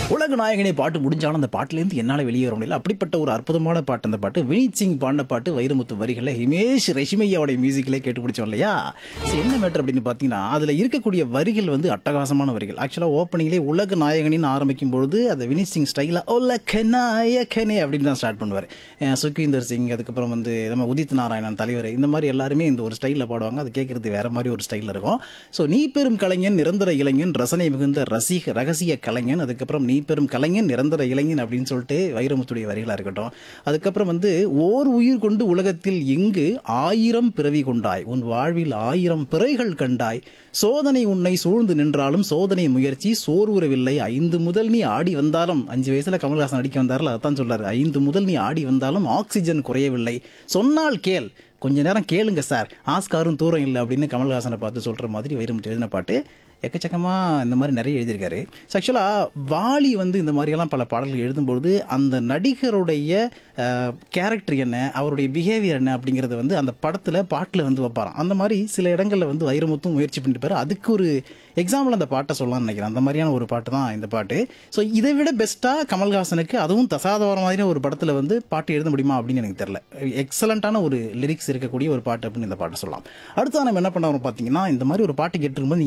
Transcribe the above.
உலக நாயகனே பாட்டு முடிஞ்சாலும் அந்த பாட்டுலேருந்து என்னால் வெளியே வர முடியல அப்படிப்பட்ட ஒரு அற்புதமான பாட்டு அந்த பாட்டு வினீத் சிங் பாடின பாட்டு வைரமுத்து வரிகளில் ஹிமேஷ் ரஷ்மையாவுடைய மியூசிக்கிலே கேட்டு பிடிச்சோம் இல்லையா சரி என்ன மேட்டர் அப்படின்னு பார்த்தீங்கன்னா அதில் இருக்கக்கூடிய வரிகள் வந்து அட்டகாசமான வரிகள் ஆக்சுவலாக ஓப்பனிங்லேயே உலக நாயகனின்னு ஆரம்பிக்கும் பொழுது அந்த வினீத் சிங் ஸ்டைலில் உலக நாயகனே அப்படின்னு தான் ஸ்டார்ட் பண்ணுவார் சுக்வீந்தர் சிங் அதுக்கப்புறம் வந்து நம்ம உதித் நாராயணன் தலைவர் இந்த மாதிரி எல்லாருமே இந்த ஒரு ஸ்டைலில் பாடுவாங்க அது கேட்குறது வேற மாதிரி ஒரு ஸ்டைலில் இருக்கும் ஸோ நீ பெரும் கலைஞன் நிரந்தர இளைஞன் ரசனை மிகுந்த ரசிக ரகசிய கலைஞன் அதுக்கப்புறம் நீ பெரும் கலைஞன் நிரந்தர இளைஞன் அப்படின்னு சொல்லிட்டு வைரமுத்துடைய வரிகளாக இருக்கட்டும் அதுக்கப்புறம் வந்து ஓர் உயிர் கொண்டு உலகத்தில் எங்கு ஆயிரம் பிறவி கொண்டாய் உன் வாழ்வில் ஆயிரம் பிறைகள் கண்டாய் சோதனை உன்னை சூழ்ந்து நின்றாலும் சோதனை முயற்சி சோர்வுறவில்லை ஐந்து முதல் நீ ஆடி வந்தாலும் அஞ்சு வயசுல கமல்ஹாசன் அடிக்க வந்தார்ல அதான் சொல்றாரு ஐந்து முதல் நீ ஆடி வந்தாலும் ஆக்சிஜன் குறையவில்லை சொன்னால் கேள் கொஞ்ச நேரம் கேளுங்க சார் ஆஸ்காரும் தூரம் இல்லை அப்படின்னு கமல்ஹாசனை பார்த்து சொல்ற மாதிரி வைரமுத்து எழுதின பாட்டு எக்கச்சக்கமாக இந்த மாதிரி நிறைய எழுதியிருக்காரு ஆக்சுவலாக வாலி வந்து இந்த மாதிரியெல்லாம் பல பாடல்கள் எழுதும்பொழுது அந்த நடிகருடைய கேரக்டர் என்ன அவருடைய பிஹேவியர் என்ன அப்படிங்கிறத வந்து அந்த படத்தில் பாட்டில் வந்து வைப்பாராம் அந்த மாதிரி சில இடங்களில் வந்து வைரமுத்தும் முயற்சி பண்ணிட்டு அதுக்கு ஒரு எக்ஸாம்பிள் அந்த பாட்டை சொல்லலாம்னு நினைக்கிறேன் அந்த மாதிரியான ஒரு பாட்டு தான் இந்த பாட்டு ஸோ இதை விட பெஸ்ட்டாக கமல்ஹாசனுக்கு அதுவும் தசாதவர மாதிரியான ஒரு படத்தில் வந்து பாட்டு எழுத முடியுமா அப்படின்னு எனக்கு தெரியல எக்ஸலண்ட்டான ஒரு லிரிக்ஸ் இருக்கக்கூடிய ஒரு பாட்டு அப்படின்னு இந்த பாட்டை சொல்லலாம் அடுத்து நம்ம என்ன பண்ணுறோம் பார்த்தீங்கன்னா இந்த மாதிரி ஒரு பாட்டு கேட்டுருக்கும்போது